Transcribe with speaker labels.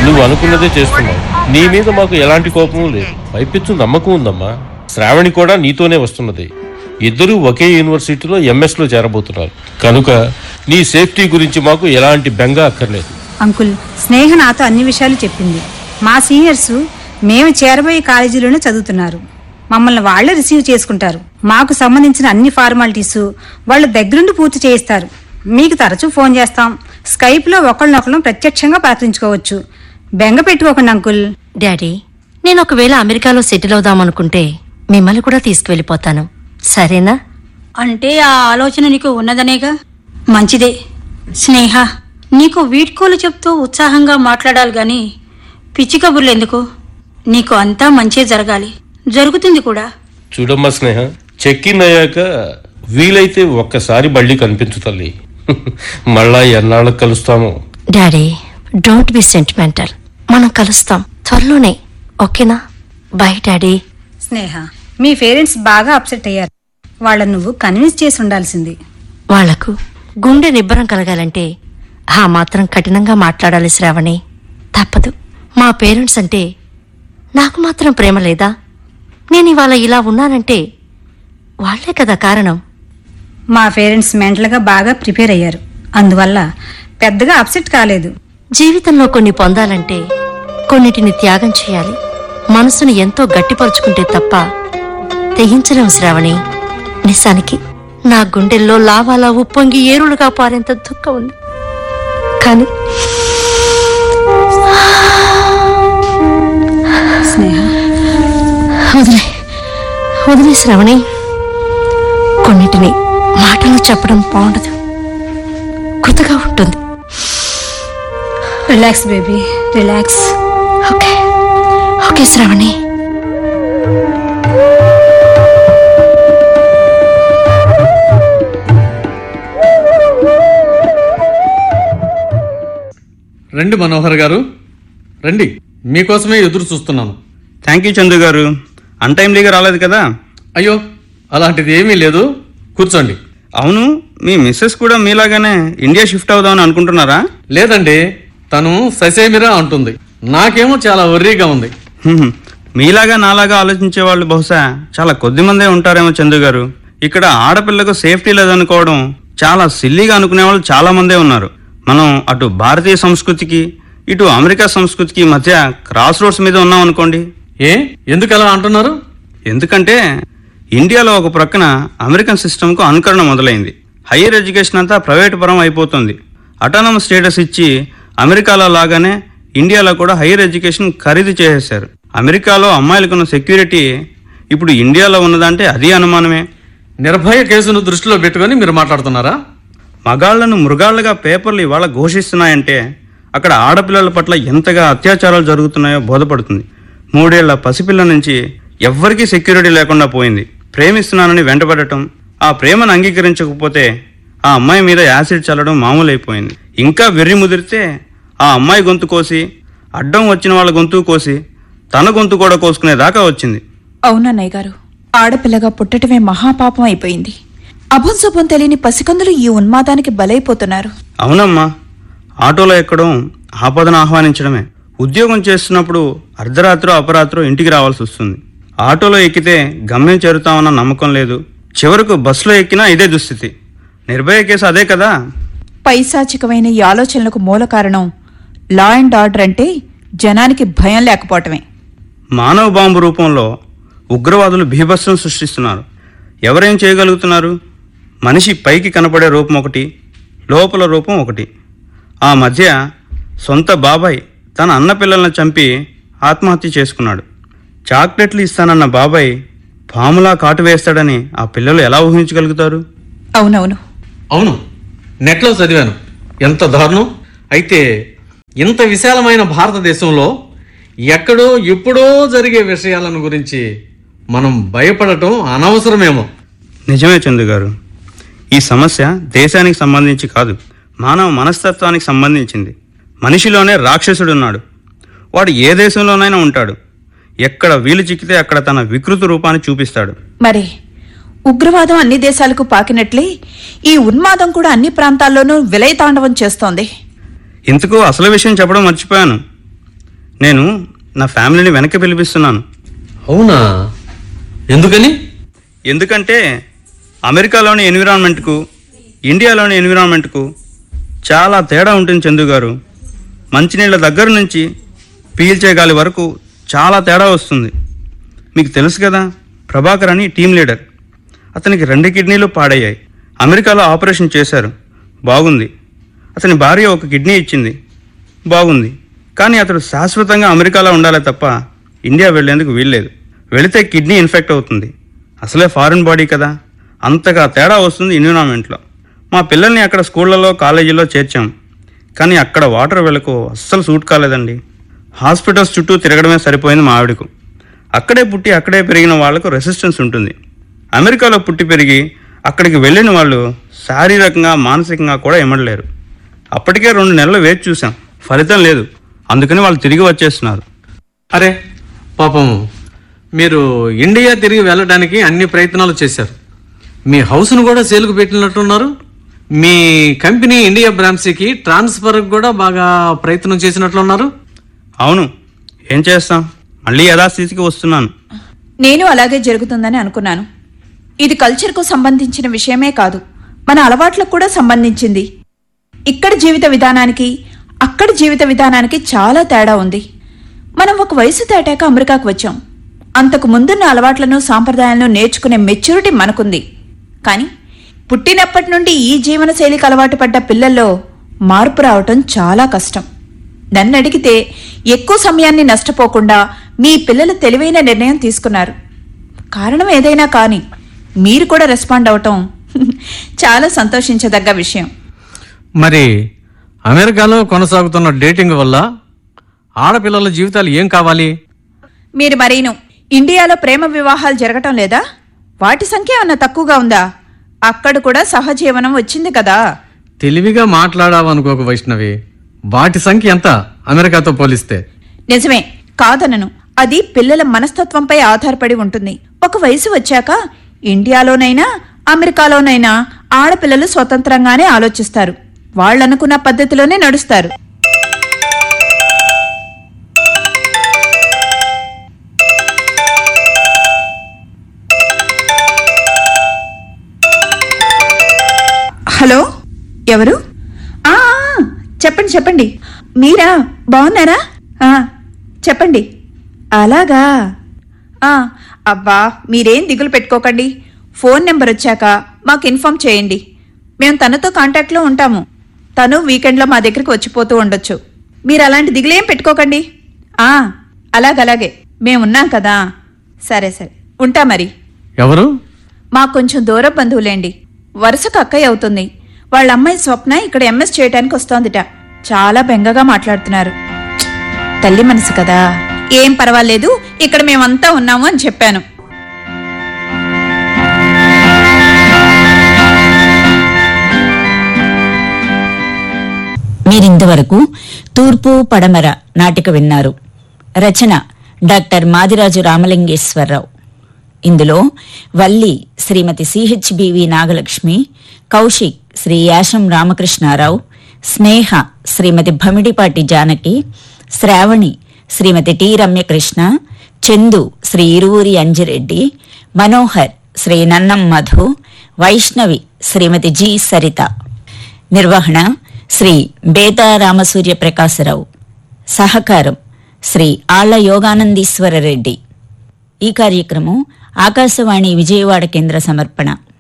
Speaker 1: నువ్వు అనుకున్నదే చేస్తున్నావు నీ మీద మాకు ఎలాంటి కోపము లేదు పైపెచ్చు నమ్మకం ఉందమ్మా శ్రావణి కూడా నీతోనే వస్తున్నది ఇద్దరూ ఒకే యూనివర్సిటీలో ఎంఎస్ లో చేరబోతున్నారు కనుక నీ సేఫ్టీ గురించి మాకు ఎలాంటి బెంగ అక్కర్లేదు
Speaker 2: అంకుల్ స్నేహ నాతో అన్ని విషయాలు చెప్పింది మా సీనియర్స్ మేము చేరబోయే కాలేజీలోనే చదువుతున్నారు మమ్మల్ని వాళ్ళే రిసీవ్ చేసుకుంటారు మాకు సంబంధించిన అన్ని ఫార్మాలిటీస్ వాళ్ళ దగ్గరుండి పూర్తి చేయిస్తారు మీకు తరచూ ఫోన్ చేస్తాం స్కైప్లో ఒకళ్ళనొకళ్ళం ప్రత్యక్షంగా ప్రార్థించుకోవచ్చు బెంగ పెట్టుకోకండి అంకుల్
Speaker 3: డాడీ నేను ఒకవేళ అమెరికాలో సెటిల్ అవుదామనుకుంటే మిమ్మల్ని కూడా తీసుకువెళ్ళిపోతాను సరేనా
Speaker 4: అంటే ఆ ఆలోచన నీకు ఉన్నదనేగా మంచిదే స్నేహ నీకు వీడ్కోలు చెప్తూ ఉత్సాహంగా మాట్లాడాలి గాని పిచ్చి కబుర్లు ఎందుకు నీకు అంతా మంచే జరగాలి జరుగుతుంది కూడా
Speaker 1: చూడమ్మా స్నేహ చెక్ ఇన్ అయ్యాక వీలైతే ఒక్కసారి మళ్ళీ కనిపించు తల్లి మళ్ళా ఎన్నాళ్ళకు కలుస్తామో
Speaker 3: డాడీ డోంట్ బి సెంటిమెంటల్ మనం కలుస్తాం త్వరలోనే ఓకేనా బాయ్ డాడీ
Speaker 2: స్నేహ మీ పేరెంట్స్ బాగా అప్సెట్ అయ్యారు వాళ్ళని నువ్వు కన్విన్స్ చేసి ఉండాల్సింది
Speaker 3: వాళ్లకు గుండె నిబ్బరం కలగాలంటే ఆ మాత్రం కఠినంగా మాట్లాడాలి శ్రావణి తప్పదు మా పేరెంట్స్ అంటే నాకు మాత్రం ప్రేమ లేదా నేను ఇవాళ ఇలా ఉన్నానంటే వాళ్లే కదా కారణం
Speaker 2: మా పేరెంట్స్ మెంటల్గా బాగా ప్రిపేర్ అయ్యారు అందువల్ల పెద్దగా అప్సెట్ కాలేదు
Speaker 3: జీవితంలో కొన్ని పొందాలంటే కొన్నిటిని త్యాగం చేయాలి మనసును ఎంతో గట్టిపరుచుకుంటే తప్ప తెగించలేం శ్రావణి నిజానికి నా గుండెల్లో లావాలా ఉప్పొంగి ఏరులుగా పారేంత దుఃఖం ఉంది కానీ
Speaker 2: స్నేహ
Speaker 3: వదిలే వదిలే శ్రావణి కొన్నిటిని మాటలు చెప్పడం బాగుండదు కృతగా ఉంటుంది
Speaker 2: relax baby relax
Speaker 3: okay okay Sravani
Speaker 5: రండి మనోహర్ గారు రండి మీకోసమే ఎదురు చూస్తున్నాను
Speaker 6: థ్యాంక్ యూ చందు గారు అన్టైమ్లీగా రాలేదు కదా
Speaker 5: అయ్యో అలాంటిది ఏమీ లేదు కూర్చోండి
Speaker 6: అవును మీ మిస్సెస్ కూడా మీలాగానే ఇండియా షిఫ్ట్ అవుదామని అనుకుంటున్నారా
Speaker 5: లేదండి తను ససేమిరా అంటుంది నాకేమో చాలా వర్రీగా ఉంది
Speaker 6: హ్మ్. మీలాగా నాలాగా ఆలోచించే వాళ్ళు బహుశా చాలా కొద్ది మందే ఉంటారేమో చందు గారు ఇక్కడ ఆడపిల్లకు సేఫ్టీ లేదనుకోవడం చాలా సిల్లీగా అనుకునే వాళ్ళు చాలా మందే ఉన్నారు మనం అటు భారతీయ సంస్కృతికి ఇటు అమెరికా సంస్కృతికి మధ్య క్రాస్ రోడ్స్ మీద ఉన్నాం అనుకోండి
Speaker 5: ఏ ఎందుకు అలా అంటున్నారు
Speaker 6: ఎందుకంటే ఇండియాలో ఒక ప్రక్కన అమెరికన్ సిస్టమ్కు అనుకరణ మొదలైంది హైయర్ ఎడ్యుకేషన్ అంతా ప్రైవేట్ పరం అయిపోతుంది అటానమస్ స్టేటస్ ఇచ్చి అమెరికాలో లాగానే ఇండియాలో కూడా హైయర్ ఎడ్యుకేషన్ ఖరీదు చేసేశారు అమెరికాలో అమ్మాయిలకున్న సెక్యూరిటీ ఇప్పుడు ఇండియాలో ఉన్నదంటే అది అనుమానమే
Speaker 5: నిర్భయ కేసును దృష్టిలో పెట్టుకొని మీరు మాట్లాడుతున్నారా
Speaker 6: మగాళ్లను మృగాళ్లుగా పేపర్లు ఇవాళ ఘోషిస్తున్నాయంటే అక్కడ ఆడపిల్లల పట్ల ఎంతగా అత్యాచారాలు జరుగుతున్నాయో బోధపడుతుంది మూడేళ్ల పసిపిల్ల నుంచి ఎవ్వరికీ సెక్యూరిటీ లేకుండా పోయింది ప్రేమిస్తున్నానని వెంటబడటం ఆ ప్రేమను అంగీకరించకపోతే ఆ అమ్మాయి మీద యాసిడ్ చల్లడం మామూలైపోయింది ఇంకా వెర్రి ముదిరితే ఆ అమ్మాయి గొంతు కోసి అడ్డం వచ్చిన వాళ్ళ గొంతు కోసి తన గొంతు కూడా కోసుకునేదాకా వచ్చింది
Speaker 7: అవునన్నయ్య గారు ఆడపిల్లగా పుట్టటమే మహాపాపం అయిపోయింది అభం శుభం తెలియని పసికందులు ఈ ఉన్మాదానికి బలైపోతున్నారు
Speaker 6: అవునమ్మా ఆటోలో ఎక్కడం ఆపదను ఆహ్వానించడమే ఉద్యోగం చేస్తున్నప్పుడు అర్ధరాత్రో అపరాత్రో ఇంటికి రావాల్సి వస్తుంది ఆటోలో ఎక్కితే గమ్యం చేరుతామన్న నమ్మకం లేదు చివరకు బస్సులో ఎక్కినా ఇదే దుస్థితి నిర్భయ కేసు అదే కదా
Speaker 7: పైశాచికమైన ఈ ఆలోచనలకు మూల కారణం లా అండ్ ఆర్డర్ అంటే జనానికి భయం లేకపోవటమే
Speaker 6: మానవ బాంబు రూపంలో ఉగ్రవాదులు బీభత్సం సృష్టిస్తున్నారు ఎవరేం చేయగలుగుతున్నారు మనిషి పైకి కనపడే రూపం ఒకటి లోపల రూపం ఒకటి ఆ మధ్య సొంత బాబాయ్ తన అన్న పిల్లల్ని చంపి ఆత్మహత్య చేసుకున్నాడు చాక్లెట్లు ఇస్తానన్న బాబాయ్ పాములా కాటు వేస్తాడని ఆ పిల్లలు ఎలా ఊహించగలుగుతారు
Speaker 7: అవునవును
Speaker 5: అవును నెట్లో చదివాను ఎంత దారుణం అయితే ఇంత విశాలమైన భారతదేశంలో ఎక్కడో ఎప్పుడో జరిగే విషయాలను గురించి మనం భయపడటం అనవసరమేమో
Speaker 6: నిజమే చందు గారు ఈ సమస్య దేశానికి సంబంధించి కాదు మానవ మనస్తత్వానికి సంబంధించింది మనిషిలోనే రాక్షసుడున్నాడు వాడు ఏ దేశంలోనైనా ఉంటాడు ఎక్కడ వీలు చిక్కితే అక్కడ తన వికృత రూపాన్ని చూపిస్తాడు
Speaker 7: మరి ఉగ్రవాదం అన్ని దేశాలకు పాకినట్లే ఈ ఉన్మాదం కూడా అన్ని ప్రాంతాల్లోనూ విలయతాండవం చేస్తోంది
Speaker 6: ఇంతకు అసలు విషయం చెప్పడం మర్చిపోయాను నేను నా ఫ్యామిలీని వెనక్కి పిలిపిస్తున్నాను
Speaker 5: అవునా ఎందుకని
Speaker 6: ఎందుకంటే అమెరికాలోని ఎన్విరాన్మెంట్కు ఇండియాలోని ఎన్విరాన్మెంట్కు చాలా తేడా ఉంటుంది చందు గారు మంచినీళ్ళ దగ్గర నుంచి పీల్చే గాలి వరకు చాలా తేడా వస్తుంది మీకు తెలుసు కదా ప్రభాకర్ అని టీం లీడర్ అతనికి రెండు కిడ్నీలు పాడయ్యాయి అమెరికాలో ఆపరేషన్ చేశారు బాగుంది అతని భార్య ఒక కిడ్నీ ఇచ్చింది బాగుంది కానీ అతడు శాశ్వతంగా అమెరికాలో ఉండాలి తప్ప ఇండియా వెళ్లేందుకు వీల్లేదు వెళితే కిడ్నీ ఇన్ఫెక్ట్ అవుతుంది అసలే ఫారిన్ బాడీ కదా అంతగా తేడా వస్తుంది ఎన్విరాన్మెంట్లో మా పిల్లల్ని అక్కడ స్కూళ్ళలో కాలేజీలో చేర్చాం కానీ అక్కడ వాటర్ వెలకు అస్సలు సూట్ కాలేదండి హాస్పిటల్స్ చుట్టూ తిరగడమే సరిపోయింది మా ఆవిడకు అక్కడే పుట్టి అక్కడే పెరిగిన వాళ్లకు రెసిస్టెన్స్ ఉంటుంది అమెరికాలో పుట్టి పెరిగి అక్కడికి వెళ్ళిన వాళ్ళు శారీరకంగా మానసికంగా కూడా ఇమ్మడలేరు అప్పటికే రెండు నెలలు వేచి చూసాం ఫలితం లేదు అందుకని వాళ్ళు తిరిగి వచ్చేస్తున్నారు
Speaker 5: అరే పాపం మీరు ఇండియా తిరిగి వెళ్ళడానికి అన్ని ప్రయత్నాలు చేశారు మీ హౌస్ను కూడా సేలుకు పెట్టినట్టున్నారు మీ కంపెనీ ఇండియా బ్రాంచ్కి ట్రాన్స్ఫర్ కూడా బాగా ప్రయత్నం చేసినట్లున్నారు
Speaker 6: అవును ఏం చేస్తాం మళ్ళీ యథాస్థితికి వస్తున్నాను
Speaker 7: నేను అలాగే జరుగుతుందని అనుకున్నాను ఇది కల్చర్కు సంబంధించిన విషయమే కాదు మన అలవాట్లకు కూడా సంబంధించింది ఇక్కడ జీవిత విధానానికి అక్కడ జీవిత విధానానికి చాలా తేడా ఉంది మనం ఒక వయసు దాటాక అమెరికాకు వచ్చాం అంతకు ముందున్న అలవాట్లను సాంప్రదాయాలను నేర్చుకునే మెచ్యూరిటీ మనకుంది కానీ పుట్టినప్పటి నుండి ఈ జీవన శైలికి అలవాటు పడ్డ పిల్లల్లో మార్పు రావటం చాలా కష్టం నన్ను అడిగితే ఎక్కువ సమయాన్ని నష్టపోకుండా మీ పిల్లలు తెలివైన నిర్ణయం తీసుకున్నారు కారణం ఏదైనా కానీ మీరు కూడా రెస్పాండ్ అవటం చాలా సంతోషించదగ్గ విషయం
Speaker 5: మరి అమెరికాలో కొనసాగుతున్న డేటింగ్ వల్ల ఆడపిల్లల జీవితాలు ఏం కావాలి
Speaker 7: మీరు మరీను ఇండియాలో ప్రేమ వివాహాలు జరగటం లేదా వాటి సంఖ్య ఏమన్నా తక్కువగా ఉందా అక్కడ కూడా సహజీవనం వచ్చింది కదా
Speaker 5: తెలివిగా మాట్లాడావనుకోక వైష్ణవి వాటి సంఖ్య ఎంత అమెరికాతో పోలిస్తే
Speaker 7: నిజమే కాదనను అది పిల్లల మనస్తత్వంపై ఆధారపడి ఉంటుంది ఒక వయసు వచ్చాక ఇండియాలోనైనా అమెరికాలోనైనా ఆడపిల్లలు స్వతంత్రంగానే ఆలోచిస్తారు వాళ్ళనుకున్న పద్ధతిలోనే నడుస్తారు హలో ఎవరు ఆ ఆ, చెప్పండి చెప్పండి మీరా బాగున్నారా ఆ, చెప్పండి అలాగా ఆ, అబ్బా మీరేం దిగులు పెట్టుకోకండి ఫోన్ నెంబర్ వచ్చాక మాకు ఇన్ఫామ్ చేయండి మేము తనతో కాంటాక్ట్లో ఉంటాము తను వీకెండ్లో మా దగ్గరికి వచ్చిపోతూ ఉండొచ్చు మీరు అలాంటి దిగులేం పెట్టుకోకండి ఆ అలాగలాగే మేమున్నాం కదా సరే సరే ఉంటా మరి
Speaker 5: ఎవరు
Speaker 7: మాకు కొంచెం దూర బంధువులేండి వరుసకు అక్కయ్య అవుతుంది వాళ్ళ అమ్మాయి స్వప్న ఇక్కడ ఎంఎస్ చేయడానికి వస్తోందిట చాలా బెంగగా మాట్లాడుతున్నారు ఛ్! తల్లి మనసు కదా ఏం పర్వాలేదు ఇక్కడ మేమంతా ఉన్నాము అని చెప్పాను
Speaker 8: మీరింతవరకు తూర్పు పడమర నాటిక విన్నారు రచన డాక్టర్ మాదిరాజు రామలింగేశ్వరరావు ఇందులో Valli Srimathi CHBV Nagalakshmi Kaushik Sri Yasham Ramakrishnarao Sneha Srimathi Bhamidipati Janaki Sravani Srimathi T Ramyakrishna Chandu Sri Iruvuri Anjireddy Manohar Sri Nannam Madhu Vaishnavi Srimathi G Saritha నిర్వహణ శ్రీ బేతా రామసూర్య ప్రకాశరావు సహకారం శ్రీ ఆళ్ల యోగానందీశ్వర రెడ్డి ఈ కార్యక్రమం ఆకాశవాణి విజయవాడ కేంద్ర సమర్పణ